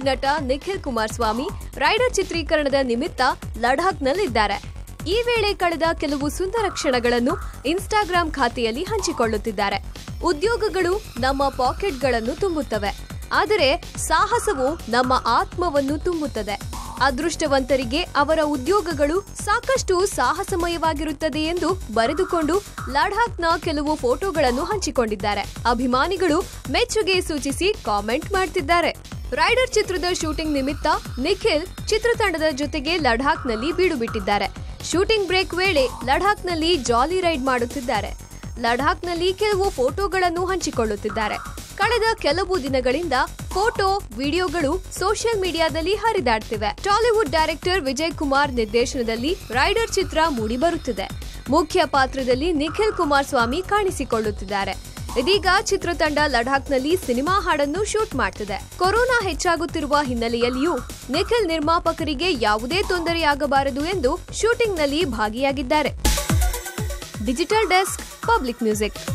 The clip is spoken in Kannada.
ಬಾಲಿವುಡ್ ನಟ ನಿಖಿಲ್ ಕುಮಾರಸ್ವಾಮಿ ರೈಡರ್ ಚಿತ್ರೀಕರಣದ ನಿಮಿತ್ತ ಲಡಾಖ್ನಲ್ಲಿದ್ದಾರೆ ಈ ವೇಳೆ ಕಳೆದ ಕೆಲವು ಸುಂದರ ಕ್ಷಣಗಳನ್ನು ಇನ್ಸ್ಟಾಗ್ರಾಂ ಖಾತೆಯಲ್ಲಿ ಹಂಚಿಕೊಳ್ಳುತ್ತಿದ್ದಾರೆ ಉದ್ಯೋಗಗಳು ನಮ್ಮ ಪಾಕೆಟ್ಗಳನ್ನು ತುಂಬುತ್ತವೆ ಆದರೆ ಸಾಹಸವು ನಮ್ಮ ಆತ್ಮವನ್ನು ತುಂಬುತ್ತದೆ ಅದೃಷ್ಟವಂತರಿಗೆ ಅವರ ಉದ್ಯೋಗಗಳು ಸಾಕಷ್ಟು ಸಾಹಸಮಯವಾಗಿರುತ್ತದೆ ಎಂದು ಬರೆದುಕೊಂಡು ಲಡಾಖ್ನ ಕೆಲವು ಫೋಟೋಗಳನ್ನು ಹಂಚಿಕೊಂಡಿದ್ದಾರೆ ಅಭಿಮಾನಿಗಳು ಮೆಚ್ಚುಗೆ ಸೂಚಿಸಿ ಕಾಮೆಂಟ್ ಮಾಡ್ತಿದ್ದಾರೆ ರೈಡರ್ ಚಿತ್ರದ ಶೂಟಿಂಗ್ ನಿಮಿತ್ತ ನಿಖಿಲ್ ಚಿತ್ರತಂಡದ ಜೊತೆಗೆ ಲಡಾಖ್ನಲ್ಲಿ ಬೀಡು ಬಿಟ್ಟಿದ್ದಾರೆ ಶೂಟಿಂಗ್ ಬ್ರೇಕ್ ವೇಳೆ ಲಡಾಖ್ನಲ್ಲಿ ಜಾಲಿ ರೈಡ್ ಮಾಡುತ್ತಿದ್ದಾರೆ ಲಡಾಖ್ನಲ್ಲಿ ಕೆಲವು ಫೋಟೋಗಳನ್ನು ಹಂಚಿಕೊಳ್ಳುತ್ತಿದ್ದಾರೆ ಕಳೆದ ಕೆಲವು ದಿನಗಳಿಂದ ಫೋಟೋ ವಿಡಿಯೋಗಳು ಸೋಷಿಯಲ್ ಮೀಡಿಯಾದಲ್ಲಿ ಹರಿದಾಡ್ತಿವೆ ಟಾಲಿವುಡ್ ಡೈರೆಕ್ಟರ್ ವಿಜಯ್ ಕುಮಾರ್ ನಿರ್ದೇಶನದಲ್ಲಿ ರೈಡರ್ ಚಿತ್ರ ಮೂಡಿಬರುತ್ತಿದೆ ಮುಖ್ಯ ಪಾತ್ರದಲ್ಲಿ ನಿಖಿಲ್ ಕುಮಾರಸ್ವಾಮಿ ಕಾಣಿಸಿಕೊಳ್ಳುತ್ತಿದ್ದಾರೆ ಇದೀಗ ಚಿತ್ರತಂಡ ಲಡಾಖ್ನಲ್ಲಿ ಸಿನಿಮಾ ಹಾಡನ್ನು ಶೂಟ್ ಮಾಡ್ತಿದೆ ಕೊರೋನಾ ಹೆಚ್ಚಾಗುತ್ತಿರುವ ಹಿನ್ನೆಲೆಯಲ್ಲಿಯೂ ನಿಖಿಲ್ ನಿರ್ಮಾಪಕರಿಗೆ ಯಾವುದೇ ತೊಂದರೆಯಾಗಬಾರದು ಎಂದು ಶೂಟಿಂಗ್ನಲ್ಲಿ ಭಾಗಿಯಾಗಿದ್ದಾರೆ ಡಿಜಿಟಲ್ ಡೆಸ್ಕ್ ಪಬ್ಲಿಕ್ ಮ್ಯೂಸಿಕ್